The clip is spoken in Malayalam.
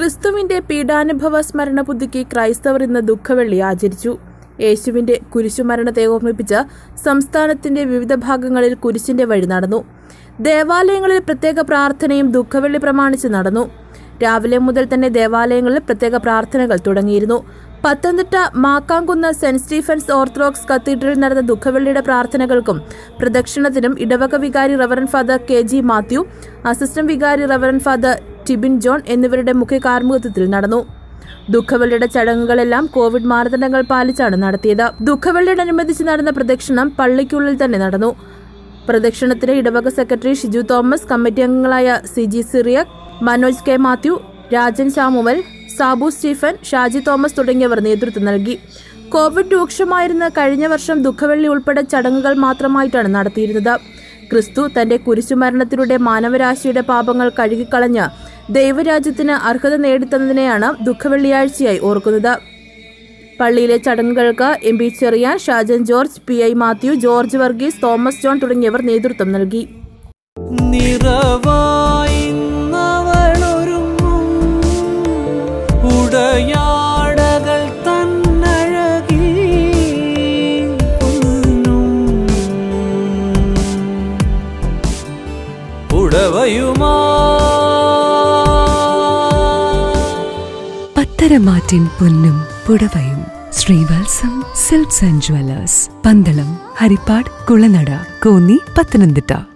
ക്രിസ്തുവിന്റെ പീഡാനുഭവ സ്മരണ പുതുക്കി ക്രൈസ്തവർ ഇന്ന് ദുഃഖവെള്ളി ആചരിച്ചു യേശുവിന്റെ കുരിശുമരണത്തെ ഓർമ്മിപ്പിച്ച് സംസ്ഥാനത്തിന്റെ വിവിധ ഭാഗങ്ങളിൽ കുരിശിന്റെ വഴി നടന്നു ദേവാലയങ്ങളിൽ പ്രത്യേക പ്രാർത്ഥനയും ദുഃഖവെള്ളി പ്രമാണിച്ച് നടന്നു രാവിലെ മുതൽ തന്നെ ദേവാലയങ്ങളിൽ പ്രത്യേക പ്രാർത്ഥനകൾ തുടങ്ങിയിരുന്നു Pathanamthitta Makkamkunnu Saint Stephen's Orthodox കത്തീഡ്രലിൽ നടന്ന ദുഃഖവെള്ളിയുടെ പ്രാർത്ഥനകൾക്കും പ്രദക്ഷിണത്തിനും ഇടവക വികാരി reverend father K G Mathew assistant വികാരി റവറൻ ഫാദർ ടിബിൻ ജോൺ എന്നിവരുടെ മുഖ്യ കാർമ്മികത്വത്തിൽ നടന്നു ദുഃഖവെള്ളിയുടെ ചടങ്ങുകളെല്ലാം കോവിഡ് മാനദണ്ഡങ്ങൾ പാലിച്ചാണ് നടത്തിയത് ദുഃഖവെള്ളിയോടനുബന്ധിച്ച് നടന്ന പ്രദക്ഷിണം പള്ളിക്കുള്ളിൽ തന്നെ നടന്നു പ്രദക്ഷിണത്തിന് ഇടവക സെക്രട്ടറി ഷിജു തോമസ് കമ്മിറ്റി അംഗങ്ങളായ C G Cyriac Manoj K Mathew Rajan Samuel Sabu Stephen Shaji Thomas തുടങ്ങിയവർ നേതൃത്വം നൽകി കോവിഡ് രൂക്ഷമായിരുന്ന കഴിഞ്ഞ വർഷം ദുഃഖവെള്ളി ഉൾപ്പെടെ ചടങ്ങുകൾ മാത്രമായിട്ടാണ് നടത്തിയിരുന്നത് ക്രിസ്തു തന്റെ കുരിശുമരണത്തിലൂടെ മാനവരാശിയുടെ പാപങ്ങൾ കഴുകിക്കളഞ്ഞ് ദൈവരാജ്യത്തിന് അർഹത നേടിത്തന്നതിനെയാണ് ദുഃഖവെള്ളിയാഴ്ചയായി ഓർക്കുന്നത് പള്ളിയിലെ ചടങ്ങുകൾക്ക് M P Cherian Shajan George P I Mathew George Varghese Thomas John തുടങ്ങിയവർ നേതൃത്വം നൽകി നിറവായിന്നവളൊരുങ്ങും ഉടയാടകൾ തന്നഴകി പൊന്നും ഉടവയുമാ പത്തരമാറ്റിൻ പൊന്നും പുടവയും Srivatsam silks and jewellers Pandalam Harippad Kulanada Konni Pathanamthitta